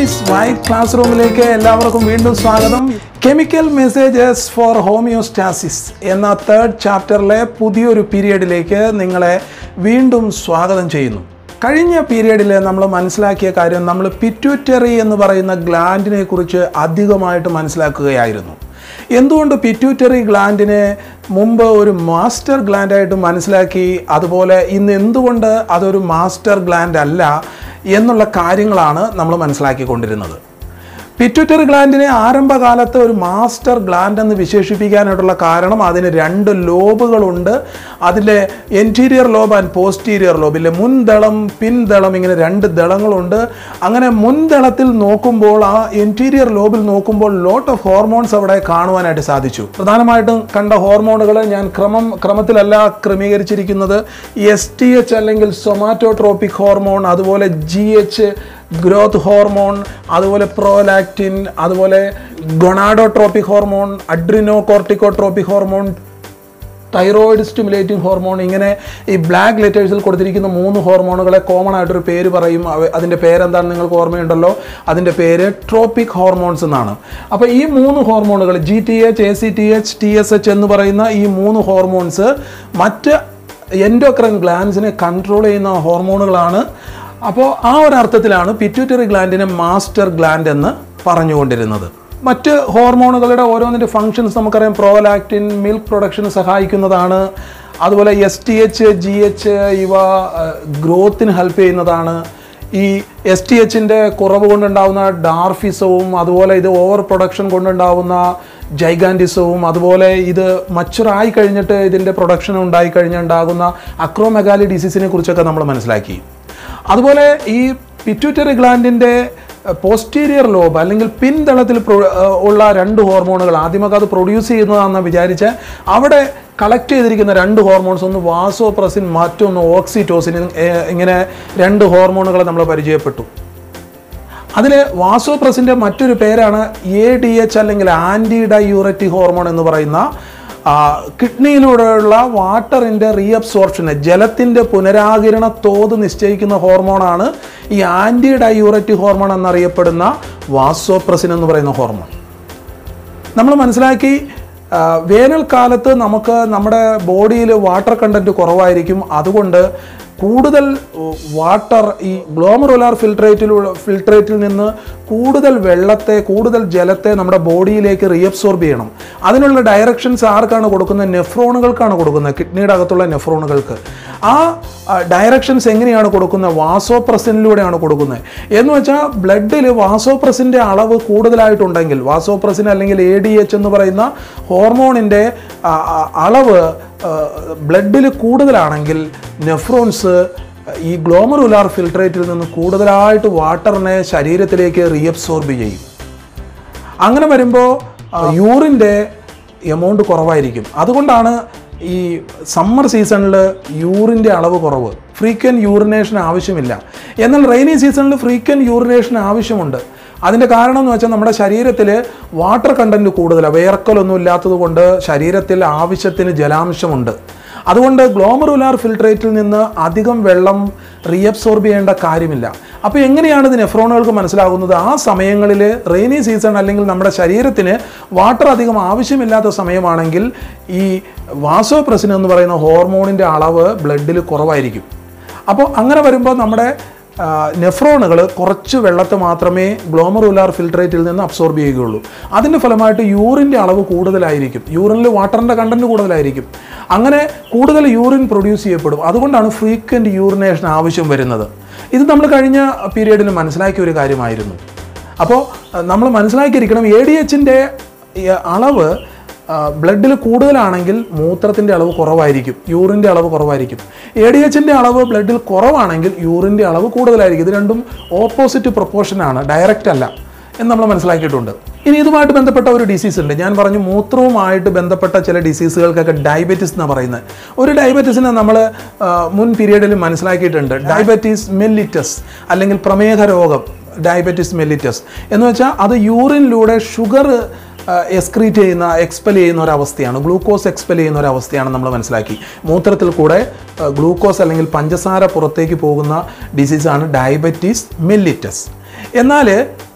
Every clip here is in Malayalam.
ഗൈസ് വൈറ്റ് ക്ലാസ് റൂമിലേക്ക് എല്ലാവർക്കും വീണ്ടും സ്വാഗതം കെമിക്കൽ മെസ്സേജസ് ഫോർ ഹോമിയോസ്റ്റാസിസ് എന്ന തേർഡ് ചാപ്റ്ററിലെ പുതിയൊരു പീരിയഡിലേക്ക് നിങ്ങളെ വീണ്ടും സ്വാഗതം ചെയ്യുന്നു കഴിഞ്ഞ പീരിയഡിൽ നമ്മൾ മനസ്സിലാക്കിയ കാര്യം നമ്മൾ പിറ്റ്യൂറ്ററി എന്ന് പറയുന്ന ഗ്ലാൻഡിനെ കുറിച്ച് അധികമായിട്ട് മനസ്സിലാക്കുകയായിരുന്നു എന്തുകൊണ്ട് പിറ്റ്യൂറ്ററി ഗ്ലാൻഡിനെ മുമ്പ് ഒരു മാസ്റ്റർ ഗ്ലാൻഡായിട്ട് മനസ്സിലാക്കി അതുപോലെ ഇന്ന് എന്തുകൊണ്ട് അതൊരു മാസ്റ്റർ ഗ്ലാൻഡ് അല്ല എന്നുള്ള കാര്യങ്ങളാണ് നമ്മൾ മനസ്സിലാക്കിക്കൊണ്ടിരുന്നത് പിറ്റ്യൂറ്ററി ഗ്ലാൻഡിനെ ആരംഭകാലത്ത് ഒരു മാസ്റ്റർ ഗ്ലാൻഡ് എന്ന് വിശേഷിപ്പിക്കാനായിട്ടുള്ള കാരണം അതിന് രണ്ട് ലോബുകളുണ്ട് അതിലെ എൻറ്റീരിയർ ലോബ് ആൻഡ് പോസ്റ്റീരിയർ ലോബിലെ മുൻദളം പിൻദളം ഇങ്ങനെ രണ്ട് ദളങ്ങളുണ്ട് അങ്ങനെ മുൻദളത്തിൽ നോക്കുമ്പോൾ ആ എൻറ്റീരിയർ ലോബിൽ നോക്കുമ്പോൾ ലോട്ട് ഓഫ് ഹോർമോൺസ് അവിടെ കാണുവാനായിട്ട് സാധിച്ചു പ്രധാനമായിട്ടും കണ്ട ഹോർമോണുകൾ ഞാൻ ക്രമം ക്രമത്തിലല്ല ക്രമീകരിച്ചിരിക്കുന്നത് എസ് ടി എച്ച് അല്ലെങ്കിൽ സൊമാറ്റോട്രോപ്പിക് ഹോർമോൺ അതുപോലെ ജി എച്ച് ഗ്രോത്ത് ഹോർമോൺ അതുപോലെ പ്രോലാക്റ്റിൻ അതുപോലെ gonadotropic hormone adrenocorticotropic hormone thyroid stimulating hormone ഇങ്ങനെ ഈ ബ്ലാക്ക് ലെറ്റേഴ്സിൽ കൊടുത്തിരിക്കുന്ന മൂന്ന് ഹോർമോണുകളെ കോമൺ ആയിട്ടൊരു പേര് പറയും അവ- അതിൻ്റെ പേരെന്താണെന്ന് നിങ്ങൾക്ക് ഓർമ്മയുണ്ടല്ലോ അതിൻ്റെ പേര് ട്രോപ്പിക് ഹോർമോൺസ് എന്നാണ് അപ്പോൾ ഈ മൂന്ന് ഹോർമോണുകൾ G T H A C T H T S H എന്ന് പറയുന്ന ഈ മൂന്ന് ഹോർമോൺസ് മറ്റ് എൻഡോക്രൈൻ ഗ്ലാൻസിനെ കൺട്രോൾ ചെയ്യുന്ന ഹോർമോണുകളാണ് അപ്പോൾ ആ ഒരു അർത്ഥത്തിലാണ് പിറ്റ്യൂട്ടറി ഗ്ലാൻഡിനെ മാസ്റ്റർ ഗ്ലാൻഡ് എന്ന് പറഞ്ഞുകൊണ്ടിരുന്നത് മറ്റ് ഹോർമോണുകളുടെ ഓരോന്നിൻ്റെ ഫങ്ഷൻസ് നമുക്കറിയാം പ്രോലാക്റ്റിൻ മിൽക്ക് പ്രൊഡക്ഷന് സഹായിക്കുന്നതാണ് അതുപോലെ S T H G H ഇവ ഗ്രോത്തിന് ഹെൽപ്പ് ചെയ്യുന്നതാണ് ഈ എസ് ടി എച്ചിൻ്റെ കുറവ് കൊണ്ടുണ്ടാകുന്ന ഡാർഫിസവും അതുപോലെ ഇത് ഓവർ പ്രൊഡക്ഷൻ കൊണ്ടുണ്ടാകുന്ന ജൈഗാൻറ്റിസവും അതുപോലെ ഇത് മച്ചുറായി കഴിഞ്ഞിട്ട് ഇതിൻ്റെ പ്രൊഡക്ഷൻ ഉണ്ടായി കഴിഞ്ഞുണ്ടാകുന്ന അക്രോമെഗാലി ഡിസീസിനെ കുറിച്ചൊക്കെ നമ്മൾ മനസ്സിലാക്കി അതുപോലെ ഈ പിറ്റ്യൂറ്ററി ഗ്ലാൻഡിൻ്റെ പോസ്റ്റീരിയർ ലോബ് അല്ലെങ്കിൽ പിൻതളത്തിൽ പ്രൊ- ഏഹ് ഉള്ള രണ്ട് ഹോർമോണുകൾ ആദ്യമൊക്കെ അത് പ്രൊഡ്യൂസ് ചെയ്യുന്നതാണെന്ന് വിചാരിച്ച് അവിടെ കളക്ട് ചെയ്തിരിക്കുന്ന രണ്ട് ഹോർമോൺസ് ഒന്ന് വാസോപ്രസിൻ മറ്റൊന്ന് ഓക്സിറ്റോസിൻ ഏഹ് ഇങ്ങനെ രണ്ട് ഹോർമോണുകളെ നമ്മൾ പരിചയപ്പെട്ടു അതിൽ വാസോപ്രസിൻ്റെ മറ്റൊരു പേരാണ് എ ഡി എച്ച് അല്ലെങ്കിൽ ആൻറ്റി ഡയൂററ്റിക് ഹോർമോൺ എന്ന് പറയുന്ന ആ, കിഡ്നിയിലൂടെയുള്ള വാട്ടറിൻ്റെ റീഅബ്സോർപ്ഷന് ജലത്തിൻ്റെ പുനരാകിരണ തോത് നിശ്ചയിക്കുന്ന ഹോർമോണാണ് ഈ ആൻറ്റി ഡയൂററ്റിക് ഹോർമോൺ എന്നറിയപ്പെടുന്ന വാസോപ്രസിൻ എന്ന് പറയുന്ന ഹോർമോൺ നമ്മൾ മനസ്സിലാക്കി ആ, വേനൽക്കാലത്ത് നമുക്ക് നമ്മുടെ ബോഡിയിൽ വാട്ടർ കണ്ടൻറ്റ് കുറവായിരിക്കും അതുകൊണ്ട് കൂടുതൽ വാട്ടർ ഈ ഗ്ലോമറുലാർ ഫിൽട്രേറ്റിലുള്ള ഫിൽട്രേറ്റിൽ നിന്ന് കൂടുതൽ വെള്ളത്തെ കൂടുതൽ ജലത്തെ നമ്മുടെ ബോഡിയിലേക്ക് റീഅബ്സോർബ് ചെയ്യണം അതിനുള്ള ഡയറക്ഷൻസ് ആർക്കാണ് കൊടുക്കുന്നത് നെഫ്രോണുകൾക്കാണ് കൊടുക്കുന്നത് കിഡ്നിയുടെ അകത്തുള്ള നെഫ്രോണുകൾക്ക് ആ ഡയറക്ഷൻസ് എങ്ങനെയാണ് കൊടുക്കുന്നത് വാസോപ്രസിനിലൂടെയാണ് കൊടുക്കുന്നത് എന്ന് വെച്ചാൽ ബ്ലഡിൽ വാസോപ്രസിൻ്റെ അളവ് കൂടുതലായിട്ടുണ്ടെങ്കിൽ വാസോപ്രസിൻ അല്ലെങ്കിൽ എ ഡി എച്ച് എന്ന് പറയുന്ന ഹോർമോണിൻ്റെ അളവ് ബ്ലഡിൽ കൂടുതലാണെങ്കിൽ നെഫ്രോൺസ് ഈ ഗ്ലോമറുലാർ ഫിൽട്രേറ്റിൽ നിന്ന് കൂടുതലായിട്ട് വാട്ടറിനെ ശരീരത്തിലേക്ക് റീഅബ്സോർബ് ചെയ്യും അങ്ങനെ വരുമ്പോൾ യൂറിൻ്റെ എമൗണ്ട് കുറവായിരിക്കും അതുകൊണ്ടാണ് ഈ സമ്മർ സീസണിൽ യൂറിൻ്റെ അളവ് കുറവ് ഫ്രീക്വൻറ്റ് യൂറിനേഷൻ ആവശ്യമില്ല എന്നാൽ റെയിനി സീസണിൽ ഫ്രീക്വൻറ്റ് യൂറിനേഷൻ ആവശ്യമുണ്ട് അതിൻ്റെ കാരണം എന്ന് വെച്ചാൽ നമ്മുടെ ശരീരത്തിൽ വാട്ടർ കണ്ടൻറ്റ് കൂടുതലാണ് വേർക്കലൊന്നും ഇല്ലാത്തത് കൊണ്ട് ശരീരത്തിൽ ആവശ്യത്തിന് ജലാംശമുണ്ട് അതുകൊണ്ട് ഗ്ലോമറുലാർ ഫിൽട്രേറ്റിൽ നിന്ന് അധികം വെള്ളം റീഅബ്സോർബ് ചെയ്യേണ്ട കാര്യമില്ല അപ്പോൾ എങ്ങനെയാണ് ഇത് നെഫ്രോണുകൾക്ക് മനസ്സിലാകുന്നത് ആ സമയങ്ങളിൽ റെയിനി സീസൺ അല്ലെങ്കിൽ നമ്മുടെ ശരീരത്തിന് വാട്ടർ അധികം ആവശ്യമില്ലാത്ത സമയമാണെങ്കിൽ ഈ വാസോപ്രസിൻ എന്ന് പറയുന്ന ഹോർമോണിൻ്റെ അളവ് ബ്ലഡിൽ കുറവായിരിക്കും അപ്പോൾ അങ്ങനെ വരുമ്പോൾ നമ്മുടെ നെഫ്രോണുകൾ കുറച്ച് വെള്ളത്തെ മാത്രമേ ഗ്ലോമറുലാർ ഫിൽട്രേറ്റിൽ നിന്ന് അബ്സോർബ് ചെയ്യുകയുള്ളൂ അതിൻ്റെ ഫലമായിട്ട് യൂറിൻ്റെ അളവ് കൂടുതലായിരിക്കും യൂറിനിൽ വാട്ടറിൻ്റെ കണ്ടൻറ്റ് കൂടുതലായിരിക്കും അങ്ങനെ കൂടുതൽ യൂറിൻ പ്രൊഡ്യൂസ് ചെയ്യപ്പെടും അതുകൊണ്ടാണ് ഫ്രീക്വൻറ്റ് യൂറിനേഷൻ ആവശ്യം വരുന്നത് ഇത് നമ്മൾ കഴിഞ്ഞ പീരീഡിൽ മനസ്സിലാക്കിയ ഒരു കാര്യമായിരുന്നു അപ്പോൾ നമ്മൾ മനസ്സിലാക്കിയിരിക്കണം എ ഡി എച്ചിൻ്റെ അളവ് ബ്ലഡിൽ കൂടുതലാണെങ്കിൽ മൂത്രത്തിൻ്റെ അളവ് കുറവായിരിക്കും യൂറിൻ്റെ അളവ് കുറവായിരിക്കും എ ഡി എച്ചിൻ്റെ അളവ് ബ്ലഡിൽ കുറവാണെങ്കിൽ യൂറിൻ്റെ അളവ് കൂടുതലായിരിക്കും ഇത് രണ്ടും ഓപ്പോസിറ്റ് പ്രൊപ്പോർഷനാണ് ഡയറക്റ്റ് അല്ല എന്ന് നമ്മൾ മനസ്സിലാക്കിയിട്ടുണ്ട് ഇനി ഇതുമായിട്ട് ബന്ധപ്പെട്ട ഒരു ഡിസീസ് ഉണ്ട് ഞാൻ പറഞ്ഞു മൂത്രവുമായിട്ട് ബന്ധപ്പെട്ട ചില ഡിസീസുകൾക്കൊക്കെ ഡയബറ്റിസ് എന്നാണ് പറയുന്നത് ഒരു ഡയബറ്റീസിനെ നമ്മൾ മുൻ പീരീഡിൽ മനസ്സിലാക്കിയിട്ടുണ്ട് ഡയബറ്റീസ് മെല്ലിറ്റസ് അല്ലെങ്കിൽ പ്രമേഹ രോഗം ഡയബറ്റിസ് മെല്ലിറ്റസ് എന്ന് വെച്ചാൽ അത് യൂറിനിലൂടെ ഷുഗർ എക്സ്ക്രീറ്റ് ചെയ്യുന്ന എക്സ്പെൽ ചെയ്യുന്ന ഒരു അവസ്ഥയാണ് ഗ്ലൂക്കോസ് എക്സ്പെൽ ചെയ്യുന്ന ഒരു അവസ്ഥയാണ് നമ്മൾ മനസ്സിലാക്കി മൂത്രത്തിൽ കൂടെ ഗ്ലൂക്കോസ് അല്ലെങ്കിൽ പഞ്ചസാര പുറത്തേക്ക് പോകുന്ന ഡിസീസാണ് ഡയബറ്റീസ് മെല്ലിറ്റസ് എന്നാൽ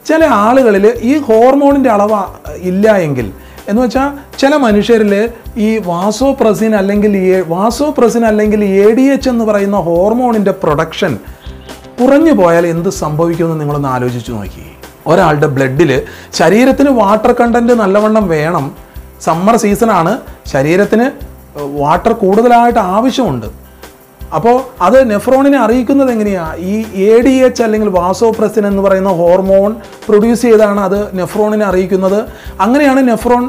ചില ആളുകളിൽ ഈ ഹോർമോണിൻ്റെ അളവ് ഇല്ല എങ്കിൽ എന്ന് വെച്ചാൽ ചില മനുഷ്യരിൽ ഈ വാസോപ്രസിൻ അല്ലെങ്കിൽ ഈ വാസോപ്രസിൻ അല്ലെങ്കിൽ എ ഡി എച്ച് എന്ന് പറയുന്ന ഹോർമോണിൻ്റെ പ്രൊഡക്ഷൻ കുറഞ്ഞു പോയാൽ എന്ത് സംഭവിക്കുമെന്ന് നിങ്ങളൊന്ന് ആലോചിച്ച് നോക്കി ഒരാളുടെ ബ്ലഡിൽ ശരീരത്തിന് വാട്ടർ കണ്ടൻറ്റ് നല്ലവണ്ണം വേണം സമ്മർ സീസണാണ് ശരീരത്തിന് വാട്ടർ കൂടുതലായിട്ട് ആവശ്യമുണ്ട് അപ്പോൾ അത് നെഫ്രോണിനെ അറിയിക്കുന്നത് എങ്ങനെയാണ് ഈ എ ഡി എച്ച് അല്ലെങ്കിൽ വാസോപ്രസിൻ എന്ന് പറയുന്ന ഹോർമോൺ പ്രൊഡ്യൂസ് ചെയ്താണ് അത് നെഫ്രോണിനെ അറിയിക്കുന്നത് അങ്ങനെയാണ് നെഫ്രോൺ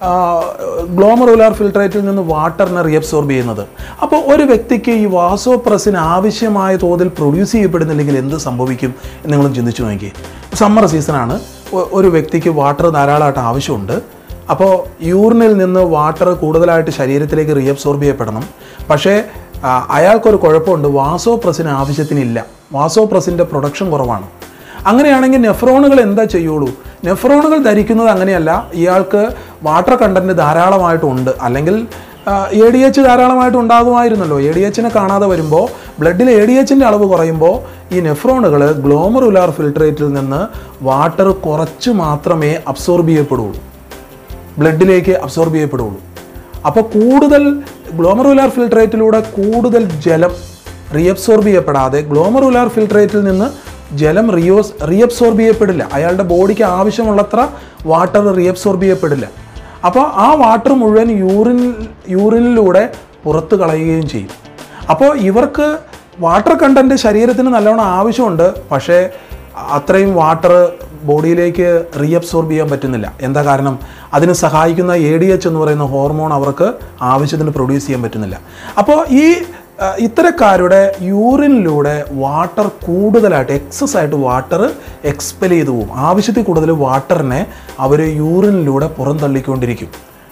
ഗ്ലോമറുലാർ ഫിൽട്രേറ്റിൽ നിന്ന് വാട്ടറിനെ റീഅബ്സോർബ് ചെയ്യുന്നത് അപ്പോൾ ഒരു വ്യക്തിക്ക് ഈ വാസോപ്രസിൻ ആവശ്യമായ തോതിൽ പ്രൊഡ്യൂസ് ചെയ്യപ്പെടുന്നില്ലെങ്കിൽ എന്ത് സംഭവിക്കും എന്ന് നിങ്ങളും ചിന്തിച്ചു നോക്കി സമ്മർ സീസണാണ് ഒ- ഒരു വ്യക്തിക്ക് വാട്ടർ ധാരാളമായിട്ട് ആവശ്യമുണ്ട് അപ്പോൾ യൂറിനിൽ നിന്ന് വാട്ടർ കൂടുതലായിട്ട് ശരീരത്തിലേക്ക് റീഅബ്സോർബ് ചെയ്യപ്പെടണം പക്ഷേ ആ, അയാൾക്കൊരു കുഴപ്പമുണ്ട് വാസോപ്രസിന് ആവശ്യത്തിനില്ല വാസോപ്രസിൻ്റെ പ്രൊഡക്ഷൻ കുറവാണ് അങ്ങനെയാണെങ്കിൽ നെഫ്രോണുകൾ എന്താ ചെയ്യുള്ളൂ നെഫ്രോണുകൾ ധരിക്കുന്നത് അങ്ങനെയല്ല ഇയാൾക്ക് വാട്ടർ കണ്ടന്റ് ധാരാളമായിട്ടുണ്ട് അല്ലെങ്കിൽ എ ഡി എച്ച് ധാരാളമായിട്ട് ഉണ്ടാകുമായിരുന്നല്ലോ എ ഡി എച്ചിനെ കാണാതെ വരുമ്പോൾ ബ്ലഡിൽ എ ഡി എച്ചിൻ്റെ അളവ് കുറയുമ്പോൾ ഈ നെഫ്രോണുകൾ ഗ്ലോമറുലാർ ഫിൽട്രേറ്റിൽ നിന്ന് വാട്ടർ കുറച്ച് മാത്രമേ അബ്സോർബ് ചെയ്യപ്പെടുള്ളൂ ബ്ലഡിലേക്ക് അബ്സോർബ് ചെയ്യപ്പെടുള്ളൂ അപ്പോൾ കൂടുതൽ ഗ്ലോമറുലാർ ഫിൽട്രേറ്റിലൂടെ കൂടുതൽ ജലം റീഅബ്സോർബ് ചെയ്യപ്പെടാതെ ഗ്ലോമറുലാർ ഫിൽട്രേറ്റിൽ നിന്ന് ജലം റിയോസ് റീഅബ്സോർബ് ചെയ്യപ്പെടില്ല അയാളുടെ ബോഡിക്ക് ആവശ്യമുള്ളത്ര വാട്ടർ റീഅബ്സോർബ് ചെയ്യപ്പെടില്ല അപ്പോൾ ആ വാട്ടർ മുഴുവൻ യൂറിൻ യൂറിനിലൂടെ പുറത്ത് കളയുകയും ചെയ്യും അപ്പോൾ ഇവർക്ക് വാട്ടർ കണ്ടൻറ്റ് ശരീരത്തിന് നല്ലോണം ആവശ്യമുണ്ട് പക്ഷേ അത്രയും വാട്ടർ ബോഡിയിലേക്ക് റീഅബ്സോർബ് ചെയ്യാൻ പറ്റുന്നില്ല എന്താ കാരണം അതിന് സഹായിക്കുന്ന എ ഡി എച്ച് എന്ന് പറയുന്ന ഹോർമോൺ അവർക്ക് ആവശ്യത്തിന് പ്രൊഡ്യൂസ് ചെയ്യാൻ പറ്റുന്നില്ല അപ്പോൾ ഈ ആ, ഇത്തരക്കാരുടെ യൂറിനിലൂടെ വാട്ടർ കൂടുതലായിട്ട് എക്സസ് ആയിട്ട് വാട്ടർ എക്സ്പെൽ ചെയ്തു പോകും ആവശ്യത്തിൽ കൂടുതൽ വാട്ടറിനെ അവർ യൂറിനിലൂടെ പുറന്തള്ളിക്കൊണ്ടിരിക്കും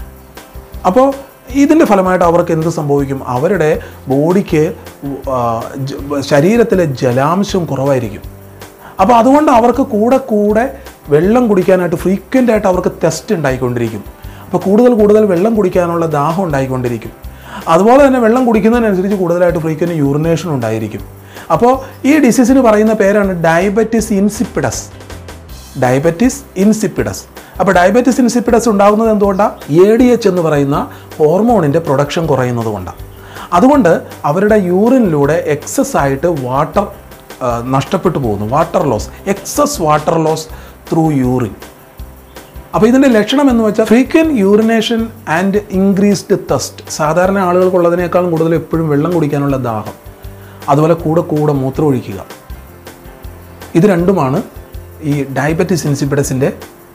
അപ്പോൾ ഇതിൻ്റെ ഫലമായിട്ട് അവർക്ക് എന്ത് സംഭവിക്കും അവരുടെ ബോഡിക്ക് ആ, ജ- ശരീരത്തിലെ ജലാംശം കുറവായിരിക്കും അപ്പോൾ അതുകൊണ്ട് അവർക്ക് കൂടെ കൂടെ വെള്ളം കുടിക്കാനായിട്ട് ഫ്രീക്വൻ്റ് ആയിട്ട് അവർക്ക് ടെസ്റ്റ് ഉണ്ടായിക്കൊണ്ടിരിക്കും അപ്പോൾ കൂടുതൽ കൂടുതൽ വെള്ളം കുടിക്കാനുള്ള ദാഹം ഉണ്ടായിക്കൊണ്ടിരിക്കും അതുപോലെ തന്നെ വെള്ളം കുടിക്കുന്നതിനനുസരിച്ച് കൂടുതലായിട്ട് ഫ്രീക്വൻ്റ് യൂറിനേഷൻ ഉണ്ടായിരിക്കും അപ്പോൾ ഈ ഡിസീസിന് പറയുന്ന പേരാണ് ഡയബറ്റിസ് ഇൻസിപ്പിഡസ് ഡയബറ്റിസ് ഇൻസിപ്പിഡസ് അപ്പോൾ ഡയബറ്റിസ് ഇൻസിപ്പിഡസ് ഉണ്ടാകുന്നത് എന്തുകൊണ്ടാണ് എ ഡി എച്ച് എന്ന് പറയുന്ന ഹോർമോണിൻ്റെ പ്രൊഡക്ഷൻ കുറയുന്നത് കൊണ്ടാണ് അതുകൊണ്ട് അവരുടെ യൂറിനിലൂടെ എക്സസ് ആയിട്ട് വാട്ടർ നഷ്ടപ്പെട്ടു പോകുന്നു water loss excess water loss through urine അപ്പോൾ ഇതിൻ്റെ ലക്ഷണം എന്ന് വെച്ചാൽ frequent urination and increased thirst സാധാരണ ആളുകൾക്കുള്ളതിനേക്കാളും കൂടുതൽ എപ്പോഴും വെള്ളം കുടിക്കാനുള്ള ദാഹം അതുപോലെ കൂടെ കൂടെ മൂത്രം ഒഴിക്കുക ഇത് രണ്ടുമാണ് ഈ ഡയബറ്റിസ് ഇൻസിപ്പിഡസിൻ്റെ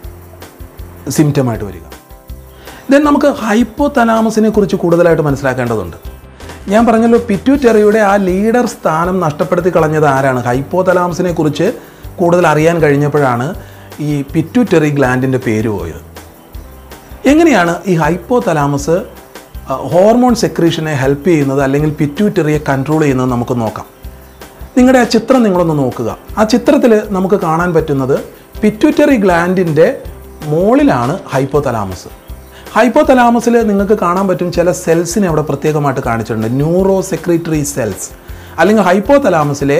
സിംറ്റമായിട്ട് വരിക ദെൻ നമുക്ക് ഹൈപ്പോ തലാമസിനെ കുറിച്ച് കൂടുതലായിട്ട് മനസ്സിലാക്കേണ്ടതുണ്ട് ഞാൻ പറഞ്ഞല്ലോ പിറ്റ്യൂറ്ററിയുടെ ആ ലീഡർ സ്ഥാനം നഷ്ടപ്പെടുത്തി കളഞ്ഞത് ആരാണ് ഹൈപ്പോ തലാമസിനെ കുറിച്ച് കൂടുതൽ അറിയാൻ കഴിഞ്ഞപ്പോഴാണ് ഈ പിറ്റ്യൂറ്ററി ഗ്ലാൻഡിൻ്റെ പേര് പോയത് എങ്ങനെയാണ് ഈ ഹൈപ്പോ തലാമസ് ഹോർമോൺ സെക്രീഷനെ ഹെൽപ്പ് ചെയ്യുന്നത് അല്ലെങ്കിൽ പിറ്റ്യൂറ്ററിയെ കൺട്രോൾ ചെയ്യുന്നത് നമുക്ക് നോക്കാം നിങ്ങളുടെ ആ ചിത്രം നിങ്ങളൊന്ന് നോക്കുക ആ ചിത്രത്തിൽ നമുക്ക് കാണാൻ പറ്റുന്നത് പിറ്റ്യൂറ്ററി ഗ്ലാൻഡിൻ്റെ മുകളിലാണ് ഹൈപ്പോ തലാമസ് ഹൈപ്പോ തലാമസിൽ നിങ്ങൾക്ക് കാണാൻ പറ്റും ചില സെൽസിനെ അവിടെ പ്രത്യേകമായിട്ട് കാണിച്ചിട്ടുണ്ട് ന്യൂറോ സെക്രട്ടറി സെൽസ് അല്ലെങ്കിൽ ഹൈപ്പോ തലാമസിലെ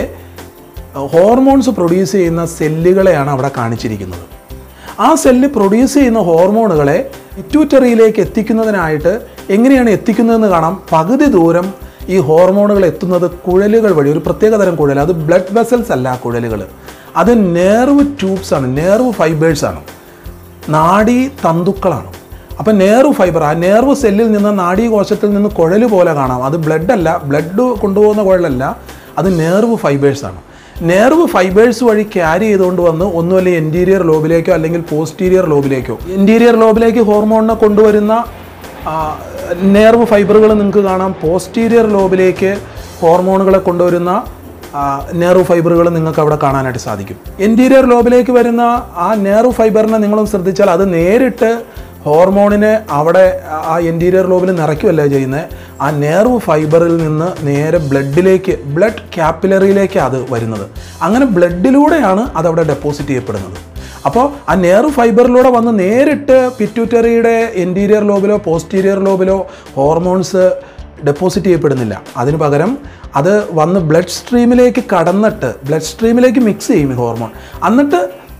ഹോർമോൺസ് പ്രൊഡ്യൂസ് ചെയ്യുന്ന സെല്ലുകളെയാണ് അവിടെ കാണിച്ചിരിക്കുന്നത് ആ സെല്ല് പ്രൊഡ്യൂസ് ചെയ്യുന്ന ഹോർമോണുകളെ പിറ്റ്യൂറ്ററിയിലേക്ക് എത്തിക്കുന്നതിനായിട്ട് എങ്ങനെയാണ് എത്തിക്കുന്നതെന്ന് കാണാം പകുതി ദൂരം ഈ ഹോർമോണുകൾ എത്തുന്നത് കുഴലുകൾ വഴി ഒരു പ്രത്യേക തരം കുഴൽ അത് ബ്ലഡ് വെസൽസ് അല്ല ആ കുഴലുകൾ അത് നേർവ് ട്യൂബ്സ് ആണ് നേർവ് ഫൈബേഴ്സ് ആണ് നാഡീ തന്തുക്കളാണ് അപ്പം നേർവ് ഫൈബർ ആ നേർവ് സെല്ലിൽ നിന്ന് നാഡീകോശത്തിൽ നിന്ന് കുഴൽ പോലെ കാണാം അത് ബ്ലഡ് അല്ല ബ്ലഡ് കൊണ്ടുപോകുന്ന കുഴലല്ല അത് നേർവ് ഫൈബേഴ്സ് ആണ് നേർവ് ഫൈബേഴ്സ് വഴി ക്യാരി ചെയ്തുകൊണ്ട് വന്ന് ഒന്നുമല്ല എൻറ്റീരിയർ ലോബിലേക്കോ അല്ലെങ്കിൽ പോസ്റ്റീരിയർ ലോബിലേക്കോ ഇൻറ്റീരിയർ ലോബിലേക്ക് ഹോർമോണിനെ കൊണ്ടുവരുന്ന ആ, നേർവ് ഫൈബറുകൾ നിങ്ങൾക്ക് കാണാം പോസ്റ്റീരിയർ ലോബിലേക്ക് ഹോർമോണുകളെ കൊണ്ടുവരുന്ന ആ, നേർവ് ഫൈബറുകൾ നിങ്ങൾക്ക് അവിടെ കാണാനായിട്ട് സാധിക്കും എൻറ്റീരിയർ ലോബിലേക്ക് വരുന്ന ആ നേർവ് ഫൈബറിനെ നിങ്ങളൊന്ന് ശ്രദ്ധിച്ചാൽ അത് നേരിട്ട് ഹോർമോണിനെ അവിടെ ആ എൻറ്റീരിയർ ലോബിൽ നിറയ്ക്കുകയല്ല ചെയ്യുന്നത് ആ നേർവ് ഫൈബറിൽ നിന്ന് നേരെ ബ്ലഡിലേക്ക് ബ്ലഡ് ക്യാപ്പിലറിയിലേക്ക് അത് വരുന്നത് അങ്ങനെ ബ്ലഡിലൂടെയാണ് അത് അവിടെ ഡെപ്പോസിറ്റ് ചെയ്യപ്പെടുന്നത് അപ്പോൾ ആ നേർവ് ഫൈബറിലൂടെ വന്ന് നേരിട്ട് പിറ്റ്യൂറ്ററിയുടെ എൻറ്റീരിയർ ലോബിലോ പോസ്റ്റീരിയർ ലോബിലോ ഹോർമോൺസ് ഡെപ്പോസിറ്റ് ചെയ്യപ്പെടുന്നില്ല അതിന് പകരം അത് വന്ന് ബ്ലഡ് സ്ട്രീമിലേക്ക് കടന്നിട്ട് ബ്ലഡ് സ്ട്രീമിലേക്ക് മിക്സ് ചെയ്യും ഈ ഹോർമോൺ എന്നിട്ട്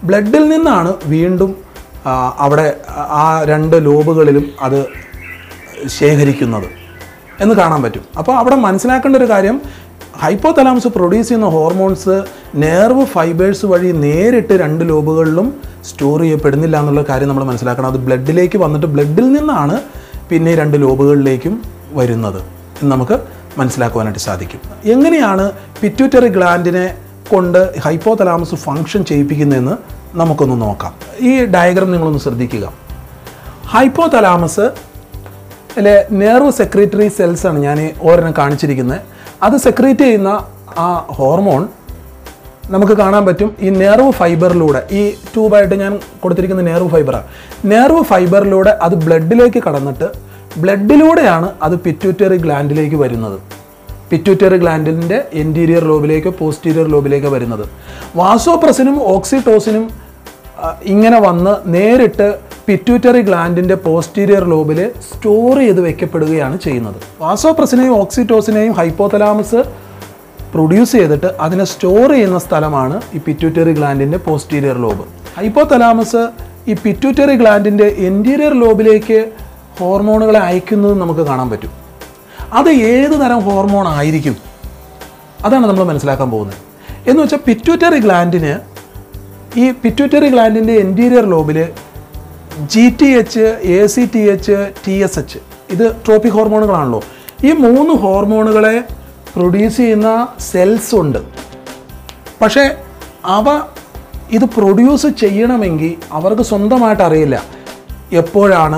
ബ്ലഡിൽ നിന്നാണ് വീണ്ടും ആ, അവിടെ ആ രണ്ട് ലോബുകളിലും അത് ശേഖരിക്കുന്നത് എന്ന് കാണാൻ പറ്റും അപ്പോൾ അവിടെ മനസ്സിലാക്കേണ്ട ഒരു കാര്യം ഹൈപ്പോ തലാമസ് പ്രൊഡ്യൂസ് ചെയ്യുന്ന ഹോർമോൺസ് നെർവ് ഫൈബേഴ്സ് വഴി നേരിട്ട് രണ്ട് ലോബുകളിലും സ്റ്റോർ ചെയ്യപ്പെടുന്നില്ല എന്നുള്ള കാര്യം നമ്മൾ മനസ്സിലാക്കണം അത് ബ്ലഡിലേക്ക് വന്നിട്ട് ബ്ലഡിൽ നിന്നാണ് പിന്നെ ഈ രണ്ട് ലോബുകളിലേക്കും വരുന്നത് എന്ന് നമുക്ക് മനസ്സിലാക്കുവാനായിട്ട് സാധിക്കും എങ്ങനെയാണ് പിറ്റ്യൂട്ടറി ഗ്ലാൻഡിനെ കൊണ്ട് ഹൈപ്പോ തലാമസ് ഫങ്ഷൻ ചെയ്യിപ്പിക്കുന്നതെന്ന് നമുക്കൊന്ന് നോക്കാം ഈ ഡയഗ്രാം നിങ്ങളൊന്ന് ശ്രദ്ധിക്കുക ഹൈപ്പോ തലാമസ് അല്ലെ നെർവ് സെക്രട്ടറി സെൽസ് ആണ് ഞാൻ ഓരോന്നും കാണിച്ചിരിക്കുന്നത് അത് സെക്രീറ്റ് ചെയ്യുന്ന ആ ഹോർമോൺ നമുക്ക് കാണാൻ പറ്റും ഈ നെർവ് ഫൈബറിലൂടെ ഈ ട്യൂബായിട്ട് ഞാൻ കൊടുത്തിരിക്കുന്ന നെർവ് ഫൈബറാണ് നെർവ് ഫൈബറിലൂടെ അത് ബ്ലഡിലേക്ക് കടന്നിട്ട് ബ്ലഡിലൂടെയാണ് അത് പിറ്റ്യൂറ്ററി ഗ്ലാൻഡിലേക്ക് വരുന്നത് പിറ്റ്യൂറ്ററി ഗ്ലാൻഡിൻ്റെ എൻറ്റീരിയർ ലോബിലേക്കോ പോസ്റ്റീരിയർ ലോബിലേക്കോ വരുന്നത് വാസോപ്രസിനും ഓക്സിറ്റോസിനും ആ, ഇങ്ങനെ വന്ന് നേരിട്ട് പിറ്റ്യൂറ്ററി ഗ്ലാൻഡിൻ്റെ പോസ്റ്റീരിയർ ലോബിൽ സ്റ്റോർ ചെയ്ത് വെക്കപ്പെടുകയാണ് ചെയ്യുന്നത് വാസോപ്രസിനെയും ഓക്സിറ്റോസിനെയും ഹൈപ്പോതലാമസ് പ്രൊഡ്യൂസ് ചെയ്തിട്ട് അതിനെ സ്റ്റോർ ചെയ്യുന്ന സ്ഥലമാണ് ഈ പിറ്റ്യൂറ്ററി ഗ്ലാൻഡിൻ്റെ പോസ്റ്റീരിയർ ലോബ് ഹൈപ്പോതലാമസ് ഈ പിറ്റ്യൂറ്ററി ഗ്ലാൻഡിൻ്റെ എൻറ്റീരിയർ ലോബിലേക്ക് ഹോർമോണുകളെ അയക്കുന്നത് നമുക്ക് കാണാൻ പറ്റും അത് ഏത് തരം ഹോർമോൺ ആയിരിക്കും അതാണ് നമ്മൾ മനസ്സിലാക്കാൻ പോകുന്നത് എന്ന് വെച്ചാൽ പിറ്റ്യൂറ്ററി ഗ്ലാൻഡിന് ഈ പിറ്റ്യൂറ്ററി ഗ്ലാൻഡിൻ്റെ എൻറ്റീരിയർ ലോബിൽ G T H A C T H T S H ഇത് ട്രോപ്പിക് ഹോർമോണുകളാണല്ലോ ഈ മൂന്ന് ഹോർമോണുകളെ പ്രൊഡ്യൂസ് ചെയ്യുന്ന സെൽസ് ഉണ്ട് പക്ഷേ അവ ഇത് പ്രൊഡ്യൂസ് ചെയ്യണമെങ്കിൽ അവർക്ക് സ്വന്തമായിട്ട് അറിയില്ല എപ്പോഴാണ്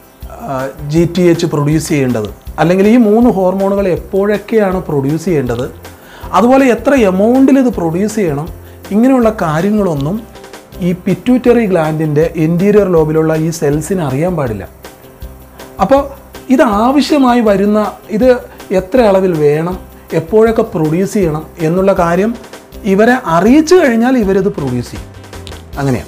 ജി ടി എച്ച് പ്രൊഡ്യൂസ് ചെയ്യേണ്ടത് അല്ലെങ്കിൽ ഈ മൂന്ന് ഹോർമോണുകൾ എപ്പോഴൊക്കെയാണ് പ്രൊഡ്യൂസ് ചെയ്യേണ്ടത് അതുപോലെ എത്ര എമൗണ്ടിൽ ഇത് പ്രൊഡ്യൂസ് ചെയ്യണം ഇങ്ങനെയുള്ള കാര്യങ്ങളൊന്നും ഈ പിറ്റ്യൂറ്ററി ഗ്ലാൻഡിൻ്റെ എൻറ്റീരിയർ ലോബിലുള്ള ഈ സെൽസിന് അറിയാൻ പാടില്ല അപ്പോൾ ഇത് ആവശ്യമായി വരുന്ന ഇത് എത്ര അളവിൽ വേണം എപ്പോഴൊക്കെ പ്രൊഡ്യൂസ് ചെയ്യണം എന്നുള്ള കാര്യം ഇവരെ അറിയിച്ചു കഴിഞ്ഞാൽ ഇവരിത് പ്രൊഡ്യൂസ് ചെയ്യും അങ്ങനെയാണ്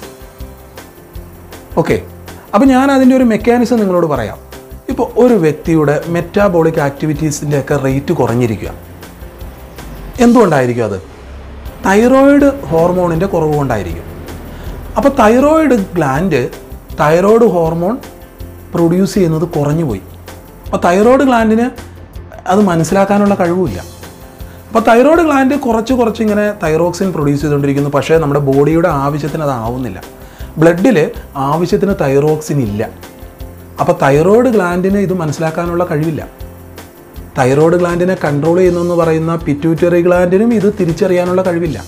ഓക്കെ അപ്പോൾ ഞാൻ അതിൻ്റെ ഒരു മെക്കാനിസം നിങ്ങളോട് പറയാം ഇപ്പോൾ ഒരു വ്യക്തിയുടെ മെറ്റാബോളിക് ആക്ടിവിറ്റീസിൻ്റെ ഒക്കെ റേറ്റ് കുറഞ്ഞിരിക്കുക എന്തുകൊണ്ടായിരിക്കും അത് തൈറോയിഡ് ഹോർമോണിൻ്റെ കുറവ് കൊണ്ടായിരിക്കും അപ്പോൾ thyroid gland thyroid hormone produce ചെയ്യുന്നത് കുറഞ്ഞു പോയി അപ്പോൾ തൈറോയിഡ് ഗ്ലാൻഡിന് അത് മനസ്സിലാക്കാനുള്ള കഴിവുമില്ല അപ്പോൾ തൈറോയിഡ് ഗ്ലാൻഡ് കുറച്ച് കുറച്ച് ഇങ്ങനെ തൈറോക്സിൻ പ്രൊഡ്യൂസ് ചെയ്തുകൊണ്ടിരിക്കുന്നു പക്ഷേ നമ്മുടെ ബോഡിയുടെ ആവശ്യത്തിന് അത് ആവുന്നില്ല ബ്ലഡിൽ ആവശ്യത്തിന് തൈറോക്സിൻ ഇല്ല അപ്പോൾ തൈറോയിഡ് ഗ്ലാൻഡിന് ഇത് മനസ്സിലാക്കാനുള്ള കഴിവില്ല തൈറോയ്ഡ് ഗ്ലാൻഡിനെ കൺട്രോൾ ചെയ്യുന്നെന്ന് പറയുന്ന പിറ്റ്യൂറ്ററി ഗ്ലാൻഡിനും ഇത് തിരിച്ചറിയാനുള്ള കഴിവില്ല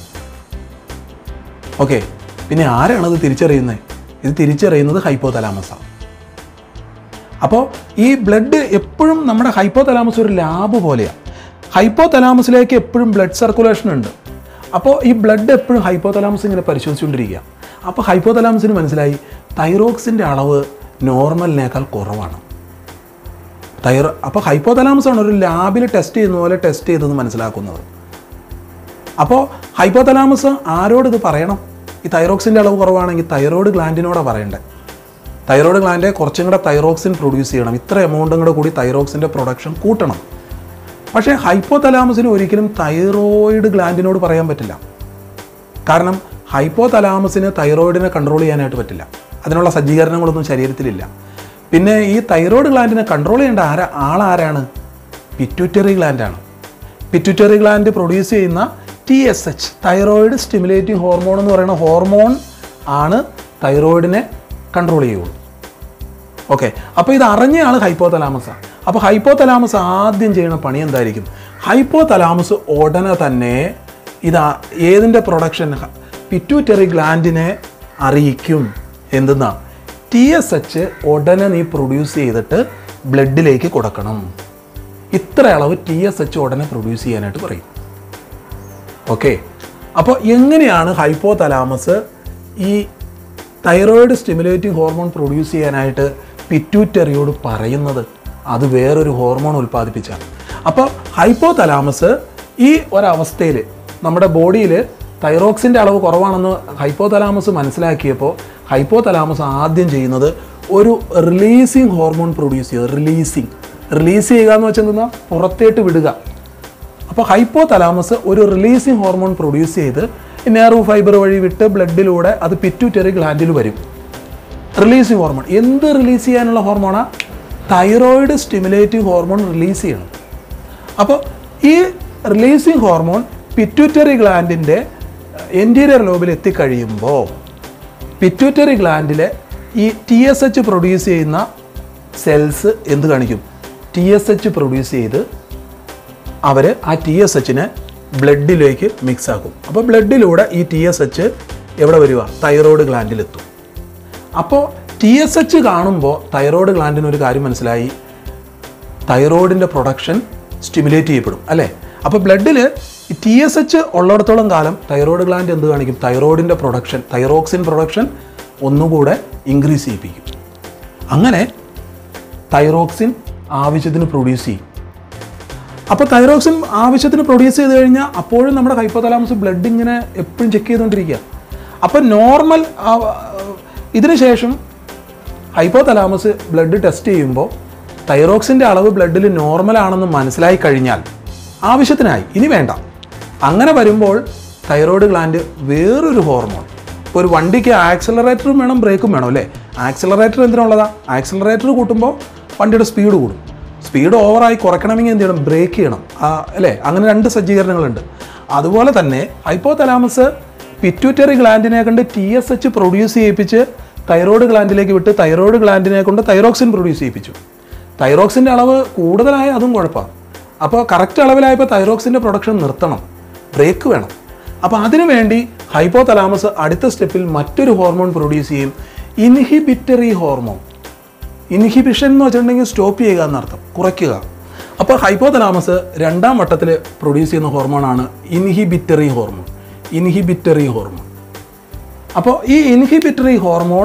ഓക്കെ പിന്നെ ആരാണത് തിരിച്ചറിയുന്നത് ഇത് തിരിച്ചറിയുന്നത് ഹൈപ്പോ തലാമസാണ് അപ്പോൾ ഈ ബ്ലഡ് എപ്പോഴും നമ്മുടെ ഹൈപ്പോ തലാമസ് ഒരു ലാബ് പോലെയാണ് ഹൈപ്പോ തലാമസിലേക്ക് എപ്പോഴും ബ്ലഡ് സർക്കുലേഷൻ ഉണ്ട് അപ്പോൾ ഈ ബ്ലഡ് എപ്പോഴും ഹൈപ്പോ തലാമസ് ഇങ്ങനെ പരിശോധിച്ചുകൊണ്ടിരിക്കുക അപ്പോൾ ഹൈപ്പോ തലാമസിന് മനസ്സിലായി തൈറോക്സിൻ്റെ അളവ് നോർമലിനേക്കാൾ കുറവാണ് തൈറോ അപ്പോൾ ഹൈപ്പോ തലാമസ് ആണ് ഒരു ലാബിൽ ടെസ്റ്റ് ചെയ്യുന്ന പോലെ ടെസ്റ്റ് ചെയ്തെന്ന് മനസ്സിലാക്കുന്നത് അപ്പോൾ ഹൈപ്പോ തലാമസ് ആരോട് ഇത് പറയണം ഈ തൈറോക്സിൻ്റെ അളവ് കുറവാണെങ്കിൽ തൈറോയ്ഡ് ഗ്ലാൻഡിനോടാണ് പറയണ്ടേ തൈറോയ്ഡ് ഗ്ലാൻഡ് കുറച്ചും കൂടെ തൈറോക്സിൻ പ്രൊഡ്യൂസ് ചെയ്യണം ഇത്ര എമൗണ്ടും കൂടെ കൂടി തൈറോക്സിൻ്റെ പ്രൊഡക്ഷൻ കൂട്ടണം പക്ഷേ ഹൈപ്പോ തലാമസിന് ഒരിക്കലും തൈറോയിഡ് ഗ്ലാൻഡിനോട് പറയാൻ പറ്റില്ല കാരണം ഹൈപ്പോ തലാമസിന് തൈറോയിഡിനെ കൺട്രോൾ ചെയ്യാനായിട്ട് പറ്റില്ല അതിനുള്ള സജ്ജീകരണങ്ങളൊന്നും ശരീരത്തിലില്ല പിന്നെ ഈ തൈറോയ്ഡ് ഗ്ലാൻഡിനെ കൺട്രോൾ ചെയ്യേണ്ട ആരാ ആളാരാണ് പിറ്റ്യൂറ്ററി ഗ്ലാൻഡാണ് പിറ്റ്യൂറ്ററി ഗ്ലാൻഡ് പ്രൊഡ്യൂസ് ചെയ്യുന്ന T S H thyroid stimulating hormone എന്ന് പറയുന്ന ഹോർമോൺ ആണ് തൈറോയിഡിനെ കൺട്രോൾ ചെയ്യുള്ളൂ ഓക്കെ അപ്പോൾ ഇത് അറിഞ്ഞ ആൾ ഹൈപ്പോ തലാമസാണ് അപ്പോൾ ഹൈപ്പോ തലാമസ് ആദ്യം ചെയ്യുന്ന പണി എന്തായിരിക്കും ഹൈപ്പോ തലാമസ് ഉടനെ തന്നെ ഇത് ഏതിൻ്റെ പ്രൊഡക്ഷൻ പിറ്റ്യൂറ്ററി ഗ്ലാൻഡിനെ അറിയിക്കും എന്തെന്നാ ടി എസ് എച്ച് ഉടനെ നീ പ്രൊഡ്യൂസ് ചെയ്തിട്ട് ബ്ലഡിലേക്ക് കൊടുക്കണം ഇത്ര അളവ് ടി എസ് എച്ച് ഉടനെ പ്രൊഡ്യൂസ് ചെയ്യാനായിട്ട് പറയും ഓക്കെ അപ്പോൾ എങ്ങനെയാണ് ഹൈപ്പോ തലാമസ് ഈ തൈറോയിഡ് സ്റ്റിമുലേറ്റിംഗ് ഹോർമോൺ പ്രൊഡ്യൂസ് ചെയ്യാനായിട്ട് പിറ്റ്യൂറ്ററിയോട് പറയുന്നത് അത് വേറൊരു ഹോർമോൺ ഉൽപ്പാദിപ്പിച്ചാണ് അപ്പോൾ ഹൈപ്പോ തലാമസ് ഈ ഒരവസ്ഥയിൽ നമ്മുടെ ബോഡിയിൽ തൈറോക്സിൻ്റെ അളവ് കുറവാണെന്ന് ഹൈപ്പോ തലാമസ് മനസ്സിലാക്കിയപ്പോൾ ഹൈപ്പോ തലാമസ് ആദ്യം ചെയ്യുന്നത് ഒരു റിലീസിങ് ഹോർമോൺ പ്രൊഡ്യൂസ് ചെയ്യുക റിലീസിങ് റിലീസ് ചെയ്യുക എന്ന് വെച്ചാൽ എന്താ പുറത്തേട്ട് വിടുക അപ്പോൾ ഹൈപ്പോ തലാമസ് ഒരു റിലീസിങ് ഹോർമോൺ പ്രൊഡ്യൂസ് ചെയ്ത് നെർവ് ഫൈബർ വഴി വിട്ട് ബ്ലഡിലൂടെ അത് പിറ്റുറ്ററി ഗ്ലാൻഡിൽ വരും റിലീസിങ് ഹോർമോൺ എന്ത് റിലീസ് ചെയ്യാനുള്ള ഹോർമോണാ തൈറോയിഡ് സ്റ്റിമുലേറ്റിംഗ് ഹോർമോൺ റിലീസ് ചെയ്യണം അപ്പോൾ ഈ റിലീസിങ് ഹോർമോൺ പിറ്റ്യൂറ്ററി ഗ്ലാൻഡിൻ്റെ എൻറ്റീരിയർ ലോബിൽ എത്തിക്കഴിയുമ്പോൾ പിറ്റ്യൂറ്ററി ഗ്ലാൻഡിലെ ഈ ടി എസ് എച്ച് പ്രൊഡ്യൂസ് ചെയ്യുന്ന സെൽസ് എന്ത് കാണിക്കും ടി എസ് എച്ച് പ്രൊഡ്യൂസ് ചെയ്ത് അവർ ആ ടി എസ് എച്ചിനെ ബ്ലഡിലേക്ക് മിക്സ് ആക്കും അപ്പോൾ ബ്ലഡിലൂടെ ഈ ടി എസ് എച്ച് എവിടെ വരിക തൈറോയ്ഡ് ഗ്ലാൻഡിലെത്തും അപ്പോൾ ടി എസ് എച്ച് കാണുമ്പോൾ തൈറോയ്ഡ് ഗ്ലാൻഡിന് ഒരു കാര്യം മനസ്സിലായി തൈറോയിഡിൻ്റെ പ്രൊഡക്ഷൻ സ്റ്റിമുലേറ്റ് ചെയ്യപ്പെടും അല്ലേ അപ്പോൾ ബ്ലഡിൽ ടി എസ് എച്ച് ഉള്ളിടത്തോളം കാലം തൈറോയ്ഡ് ഗ്ലാൻഡ് എന്ത് കാണിക്കും തൈറോയിഡിൻ്റെ പ്രൊഡക്ഷൻ തൈറോക്സിൻ പ്രൊഡക്ഷൻ ഒന്നുകൂടെ ഇൻക്രീസ് ചെയ്യിപ്പിക്കും അങ്ങനെ തൈറോക്സിൻ ആവശ്യത്തിന് പ്രൊഡ്യൂസ് ചെയ്യും അപ്പോൾ തൈറോക്സിൻ ആവശ്യത്തിന് പ്രൊഡ്യൂസ് ചെയ്ത് കഴിഞ്ഞാൽ അപ്പോഴും നമ്മുടെ ഹൈപ്പോതലാമസ് ബ്ലഡ് ഇങ്ങനെ എപ്പോഴും ചെക്ക് ചെയ്തുകൊണ്ടിരിക്കുക അപ്പോൾ നോർമൽ ഇതിന് ശേഷം ഹൈപ്പോതലാമസ് ബ്ലഡ് ടെസ്റ്റ് ചെയ്യുമ്പോൾ തൈറോക്സിൻ്റെ അളവ് ബ്ലഡിൽ നോർമൽ ആണെന്ന് മനസ്സിലായി കഴിഞ്ഞാൽ ആവശ്യത്തിനായി ഇനി വേണ്ട അങ്ങനെ വരുമ്പോൾ തൈറോയ്ഡ് ഗ്ലാൻഡ് വേറൊരു ഹോർമോൺ ഇപ്പോൾ ഒരു വണ്ടിക്ക് ആക്സിലറേറ്ററും വേണം ബ്രേക്കും വേണം അല്ലേ ആക്സിലറേറ്റർ എന്തിനുള്ളതാ ആക്സിലറേറ്റർ കൂട്ടുമ്പോൾ വണ്ടിയുടെ സ്പീഡ് കൂടും സ്പീഡ് ഓവറായി കുറയ്ക്കണമെങ്കിൽ എന്ത് ചെയ്യണം ബ്രേക്ക് ചെയ്യണം ആ, അല്ലേ അങ്ങനെ രണ്ട് സജ്ജീകരണങ്ങളുണ്ട് അതുപോലെ തന്നെ ഹൈപ്പോതലാമസ് പിറ്റ്യൂറ്ററി ഗ്ലാൻഡിനെ കൊണ്ട് ടി എസ് എച്ച് പ്രൊഡ്യൂസ് ചെയ്യിപ്പിച്ച് തൈറോയ്ഡ് ഗ്ലാൻഡിലേക്ക് വിട്ട് തൈറോയ്ഡ് ഗ്ലാൻഡിനെ കൊണ്ട് തൈറോക്സിൻ പ്രൊഡ്യൂസ് ചെയ്യിപ്പിച്ചു തൈറോക്സിൻ്റെ അളവ് കൂടുതലായ അതും കുഴപ്പമാണ് അപ്പോൾ കറക്റ്റ് അളവിലായപ്പോൾ തൈറോക്സിൻ്റെ പ്രൊഡക്ഷൻ നിർത്തണം ബ്രേക്ക് വേണം അപ്പോൾ അതിനു വേണ്ടി ഹൈപ്പോതലാമസ് അടുത്ത സ്റ്റെപ്പിൽ മറ്റൊരു ഹോർമോൺ പ്രൊഡ്യൂസ് ചെയ്യും ഇൻഹിബിറ്ററി ഹോർമോൺ ഇൻഹിബിഷൻ എന്ന് വെച്ചിട്ടുണ്ടെങ്കിൽ സ്റ്റോപ്പ് ചെയ്യുക എന്നർത്ഥം കുറയ്ക്കുക അപ്പോൾ ഹൈപ്പോതലാമസ് രണ്ടാം വട്ടത്തിൽ പ്രൊഡ്യൂസ് ചെയ്യുന്ന ഹോർമോണാണ് ഇൻഹിബിറ്ററി ഹോർമോൺ ഇൻഹിബിറ്ററി ഹോർമോൺ അപ്പോൾ ഈ ഇൻഹിബിറ്ററി ഹോർമോൺ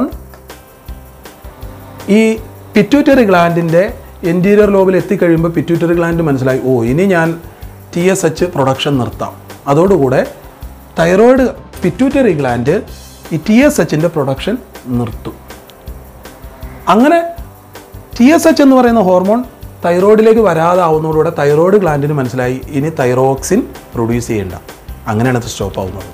ഈ പിറ്റ്യൂറ്ററി ഗ്ലാൻഡിൻ്റെ എൻറ്റീരിയർ ലോബിൽ എത്തിക്കഴിയുമ്പോൾ പിറ്റ്യൂറ്ററി ഗ്ലാൻഡ് മനസ്സിലായി ഓ ഇനി ഞാൻ ടി എസ് എച്ച് പ്രൊഡക്ഷൻ നിർത്താം അതോടുകൂടെ തൈറോയിഡ് പിറ്റ്യൂറ്ററി ഗ്ലാൻഡ് ഈ ടി എസ് എച്ചിൻ്റെ പ്രൊഡക്ഷൻ നിർത്തും അങ്ങനെ ടി എസ് എച്ച് എന്ന് പറയുന്ന ഹോർമോൺ തൈറോയിഡിലേക്ക് വരാതാവുന്നതോടുകൂടെ തൈറോയിഡ് ഗ്ലാൻഡിന് മനസ്സിലായി ഇനി തൈറോക്സിൻ പ്രൊഡ്യൂസ് ചെയ്യേണ്ട അങ്ങനെയാണ് ഇത് സ്റ്റോപ്പ് ആവുന്നത്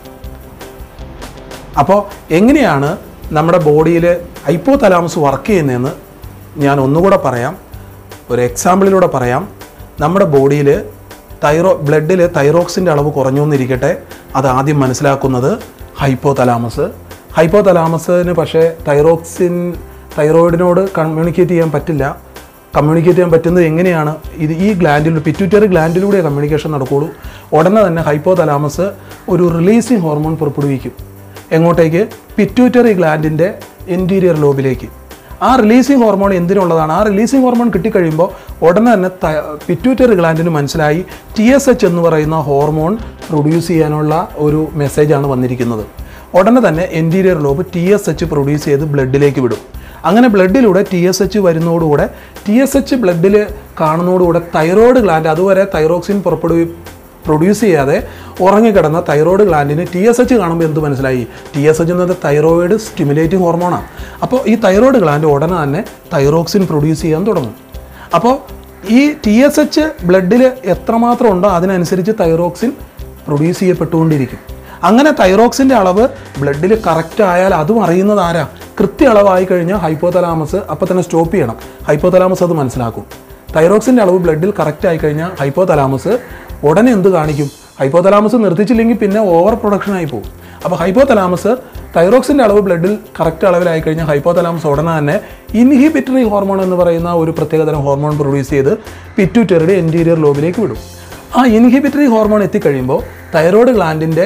അപ്പോൾ എങ്ങനെയാണ് നമ്മുടെ ബോഡിയിൽ ഹൈപ്പോ തലാമസ് വർക്ക് ചെയ്യുന്നതെന്ന് ഞാൻ ഒന്നുകൂടെ പറയാം ഒരു എക്സാമ്പിളിലൂടെ പറയാം നമ്മുടെ ബോഡിയിൽ തൈറോ ബ്ലഡിൽ തൈറോക്സിൻ്റെ അളവ് കുറഞ്ഞു എന്നിരിക്കട്ടെ അത് ആദ്യം മനസ്സിലാക്കുന്നത് ഹൈപ്പോ തലാമസ് ഹൈപ്പോ തലാമസിന് പക്ഷേ തൈറോക്സിൻ തൈറോയിഡിനോട് കമ്മ്യൂണിക്കേറ്റ് ചെയ്യാൻ പറ്റില്ല കമ്മ്യൂണിക്കേറ്റ് ചെയ്യാൻ പറ്റുന്നത് എങ്ങനെയാണ് ഇത് ഈ ഗ്ലാൻഡിൽ പിറ്റ്യൂറ്ററി ഗ്ലാൻഡിലൂടെ കമ്മ്യൂണിക്കേഷൻ നടക്കുകയുള്ളൂ ഉടനെ തന്നെ ഹൈപ്പോ തലാമസ് ഒരു റിലീസിങ് ഹോർമോൺ പുറപ്പെടുവിക്കും എങ്ങോട്ടേക്ക് പിറ്റ്യൂറ്ററി ഗ്ലാൻഡിൻ്റെ ഇൻറ്റീരിയർ ലോബിലേക്ക് ആ റിലീസിങ് ഹോർമോൺ എന്തിനുള്ളതാണ് ആ റിലീസിങ് ഹോർമോൺ കിട്ടിക്കഴിയുമ്പോൾ ഉടനെ തന്നെ പിറ്റ്യൂറ്ററി ഗ്ലാൻഡിന് മനസ്സിലായി ടി എസ് എച്ച് എന്ന് പറയുന്ന ഹോർമോൺ പ്രൊഡ്യൂസ് ചെയ്യാനുള്ള ഒരു മെസ്സേജാണ് വന്നിരിക്കുന്നത് ഉടനെ തന്നെ anterior lobe T S H produce ചെയ്ത് ബ്ലഡിലേക്ക് വിടും അങ്ങനെ ബ്ലഡിലൂടെ ടി എസ് എച്ച് വരുന്നതോടുകൂടെ ടി എസ് എച്ച് ബ്ലഡിൽ കാണുന്നതോടുകൂടെ തൈറോയ്ഡ് ഗ്ലാൻഡ് അതുവരെ തൈറോക്സിൻ പുറപ്പെടുവി പ്രൊഡ്യൂസ് ചെയ്യാതെ ഉറങ്ങിക്കിടന്ന തൈറോയ്ഡ് ഗ്ലാൻഡിന് ടി എസ് എച്ച് കാണുമ്പോൾ എന്ത് മനസ്സിലായി ടി എസ് എച്ച് എന്നത് തൈറോയിഡ് സ്റ്റിമുലേറ്റിംഗ് ഹോർമോണാണ് അപ്പോൾ ഈ തൈറോയ്ഡ് ഗ്ലാൻഡ് ഉടനെ തന്നെ തൈറോക്സിൻ പ്രൊഡ്യൂസ് ചെയ്യാൻ തുടങ്ങും അപ്പോൾ ഈ ടി എസ് എച്ച് ബ്ലഡിൽ എത്രമാത്രം ഉണ്ടോ അതിനനുസരിച്ച് തൈറോക്സിൻ പ്രൊഡ്യൂസ് ചെയ്യപ്പെട്ടുകൊണ്ടിരിക്കും അങ്ങനെ തൈറോക്സിൻ്റെ അളവ് ബ്ലഡിൽ കറക്റ്റ് ആയാൽ അതും അറിയുന്നത് ആരാ കൃത്യ അളവായി കഴിഞ്ഞാൽ ഹൈപ്പോതലാമസ് അപ്പോൾ തന്നെ സ്റ്റോപ്പ് ചെയ്യണം ഹൈപ്പോതലാമസ് അത് മനസ്സിലാക്കും തൈറോക്സിൻ്റെ അളവ് ബ്ലഡിൽ കറക്റ്റ് ആയി കഴിഞ്ഞാൽ ഹൈപ്പോതലാമസ് ഉടനെ എന്ത് കാണിക്കും ഹൈപ്പോതലാമസ് നിർത്തിച്ചില്ലെങ്കിൽ പിന്നെ ഓവർ പ്രൊഡക്ഷൻ ആയി പോകും അപ്പോൾ ഹൈപ്പോതലാമസ് തൈറോക്സിൻ്റെ അളവ് ബ്ലഡിൽ കറക്റ്റ് അളവിലായി കഴിഞ്ഞാൽ ഹൈപ്പോതലാമസ് ഉടനെ തന്നെ ഇൻഹിബിറ്ററി ഹോർമോൺ എന്ന് പറയുന്ന ഒരു പ്രത്യേകതരം ഹോർമോൺ പ്രൊഡ്യൂസ് ചെയ്ത് പിറ്റ്യൂറ്ററിയുടെ എൻറ്റീരിയർ ലോബിലേക്ക് വിടും ആ ഇൻഹിബിറ്ററി ഹോർമോൺ എത്തിക്കഴിയുമ്പോൾ തൈറോയ്ഡ് ഗ്ലാൻഡിൻ്റെ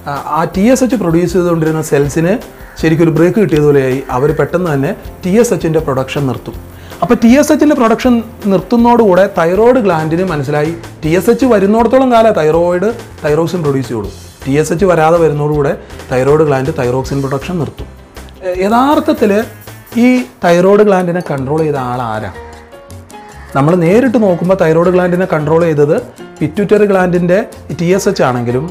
ആ ടി എസ് എച്ച് പ്രൊഡ്യൂസ് ചെയ്തുകൊണ്ടിരുന്ന സെൽസിന് ശരിക്കും ഒരു ബ്രേക്ക് കിട്ടിയതുപോലെയായി അവർ പെട്ടെന്ന് തന്നെ ടി എസ് എച്ചിൻ്റെ പ്രൊഡക്ഷൻ നിർത്തും അപ്പോൾ ടി എസ് എച്ചിൻ്റെ പ്രൊഡക്ഷൻ നിർത്തുന്നതോടുകൂടെ തൈറോയ്ഡ് ഗ്ലാൻഡിന് മനസ്സിലായി ടി എസ് എച്ച് വരുന്നിടത്തോളം കാലം തൈറോയിഡ് തൈറോക്സിൻ പ്രൊഡ്യൂസ് ചെയ്യുള്ളൂ ടി എസ് എച്ച് വരാതെ വരുന്നതോടുകൂടെ തൈറോയ്ഡ് ഗ്ലാൻഡ് തൈറോക്സിൻ പ്രൊഡക്ഷൻ നിർത്തും എ- യഥാർത്ഥത്തിൽ ഈ തൈറോയ്ഡ് ഗ്ലാൻഡിനെ കൺട്രോൾ ചെയ്ത ആൾ ആരാ നമ്മൾ നേരിട്ട് നോക്കുമ്പോൾ തൈറോയ്ഡ് ഗ്ലാൻഡിനെ കൺട്രോൾ ചെയ്തത് പിറ്റ്യൂറ്ററി ഗ്ലാൻഡിൻ്റെ ടി എസ് എച്ച് ആണെങ്കിലും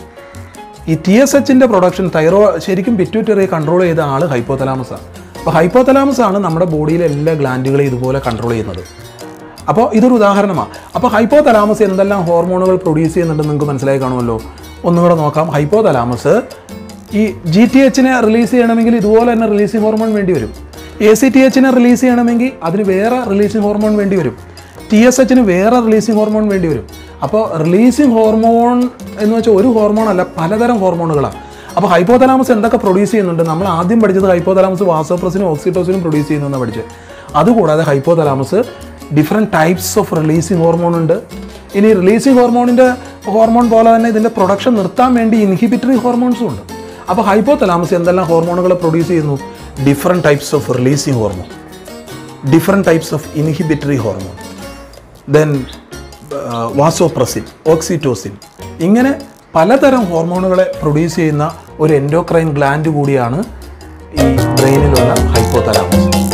ഈ ടി എസ് എച്ചിൻ്റെ പ്രൊഡക്ഷൻ തൈറോ ശരിക്കും പിറ്റ്യൂറ്ററി കൺട്രോൾ ചെയ്ത ആൾ ഹൈപ്പോതലാമസ് ആണ് അപ്പോൾ ഹൈപ്പോതലാമസ് ആണ് നമ്മുടെ ബോഡിയിലെ എല്ലാ ഗ്ലാൻഡുകളെയും ഇതുപോലെ കൺട്രോൾ ചെയ്യുന്നത് അപ്പോൾ ഇതൊരു ഉദാഹരണമാണ് അപ്പോൾ ഹൈപ്പോതലാമസ് എന്തെല്ലാം ഹോർമോണുകൾ പ്രൊഡ്യൂസ് ചെയ്യുന്നുണ്ടെന്ന് നിങ്ങൾക്ക് മനസ്സിലായി കാണുമല്ലോ ഒന്നുകൂടെ നോക്കാം ഹൈപ്പോതലാമസ് ഈ ജി ടി എച്ചിനെ റിലീസ് ചെയ്യണമെങ്കിൽ ഇതുപോലെ തന്നെ റിലീസിങ് ഹോർമോൺ വേണ്ടി വരും എ സി ടി എച്ചിനെ റിലീസ് ചെയ്യണമെങ്കിൽ അതിന് വേറെ റിലീസിങ് ഹോർമോൺ വേണ്ടി വരും ടി എസ് എച്ചിന് വേറെ റിലീസിങ് ഹോർമോൺ വേണ്ടി വരും അപ്പോൾ റിലീസിങ് ഹോർമോൺ എന്ന് വെച്ചാൽ ഒരു ഹോർമോൺ അല്ല പലതരം ഹോർമോണുകളാണ് അപ്പോൾ ഹൈപ്പോതലാമസ് എന്തൊക്കെ പ്രൊഡ്യൂസ് ചെയ്യുന്നുണ്ട് നമ്മൾ ആദ്യം പഠിച്ചത് ഹൈപ്പോതലാമസ് വാസോപ്രസിനും ഓക്സിറ്റോസിനും പ്രൊഡ്യൂസ് ചെയ്യുന്നതെന്ന് പഠിച്ചത് അതുകൂടാതെ hypothalamus different types of releasing hormone ഉണ്ട് ഇനി റിലീസിങ് ഹോർമോണിൻ്റെ ഹോർമോൺ പോലെ തന്നെ ഇതിൻ്റെ പ്രൊഡക്ഷൻ നിർത്താൻ വേണ്ടി ഇൻഹിബിറ്ററി ഹോർമോൺസും ഉണ്ട് അപ്പോൾ ഹൈപ്പോതലാമസ് എന്തെല്ലാം ഹോർമോണുകൾ പ്രൊഡ്യൂസ് ചെയ്യുന്നു different types of releasing hormone different types of inhibitory hormone then vasopressin oxytocin ഇങ്ങനെ പലതരം ഹോർമോണുകളെ പ്രൊഡ്യൂസ് ചെയ്യുന്ന ഒരു എൻഡോക്രൈൻ ഗ്ലാൻഡ് കൂടിയാണ് ഈ ബ്രെയിനിലുള്ള ഹൈപ്പോതലാമസ്